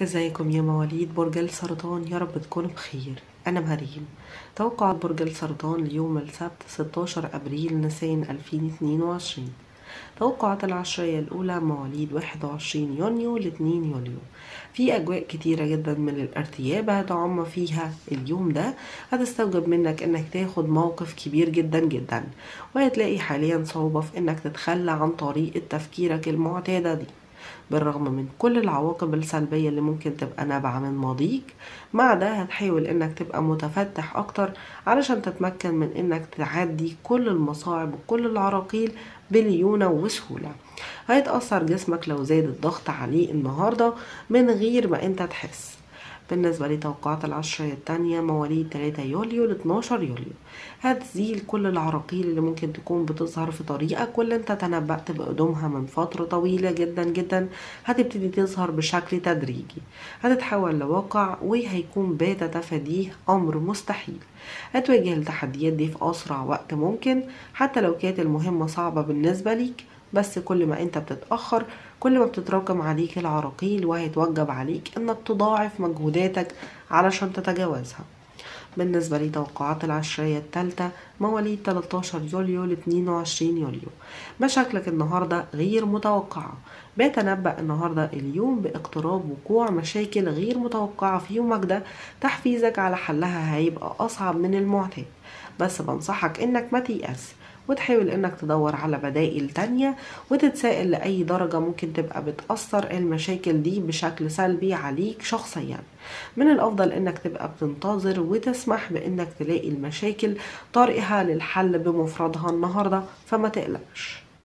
ازيكم يا مواليد برج السرطان يا رب تكونوا بخير انا مريم توقعات برج السرطان ليوم السبت 16 ابريل نيسان 2022 توقعات العشرية الأولى مواليد 21 يونيو ل 2 يوليو في أجواء كتيرة جدا من الارتياب هتعم فيها اليوم ده هتستوجب منك إنك تاخد موقف كبير جدا جدا وهتلاقي حاليا صعوبة في إنك تتخلى عن طريقة تفكيرك المعتادة دي بالرغم من كل العواقب السلبية اللي ممكن تبقى نابعة من ماضيك مع ده هتحاول انك تبقى متفتح اكتر علشان تتمكن من انك تعدي كل المصاعب وكل العراقيل بليونة وسهولة هيتأثر جسمك لو زاد الضغط عليه النهاردة من غير ما انت تحس بالنسبة لتوقعات العشرية التانية مواليد 3 يوليو ل 12 يوليو هتزيل كل العراقيل اللي ممكن تكون بتظهر في طريقك واللي انت تنبأت بقدومها من فترة طويلة جدا جدا هتبتدي تظهر بشكل تدريجي هتتحول لواقع وهيكون بات تفاديه أمر مستحيل هتواجه التحديات دي في أسرع وقت ممكن حتى لو كانت المهمة صعبة بالنسبة ليك بس كل ما انت بتتأخر كل ما بتتراكم عليك العراقيل وهيتوجب عليك انك تضاعف مجهوداتك علشان تتجاوزها بالنسبة لتوقعات العشرية الثالثة مواليد 13 يوليو ل 22 يوليو مشاكلك النهاردة غير متوقعة بيتنبأ النهاردة اليوم باقتراب وقوع مشاكل غير متوقعة في يومك ده تحفيزك على حلها هيبقى أصعب من المعتاد بس بنصحك إنك ما تيأس وتحاول انك تدور على بدائل تانية وتتسائل لأي درجة ممكن تبقى بتأثر المشاكل دي بشكل سلبي عليك شخصيا من الأفضل انك تبقى بتنتظر وتسمح بانك تلاقي المشاكل طريقها للحل بمفردها النهاردة فما تقلقش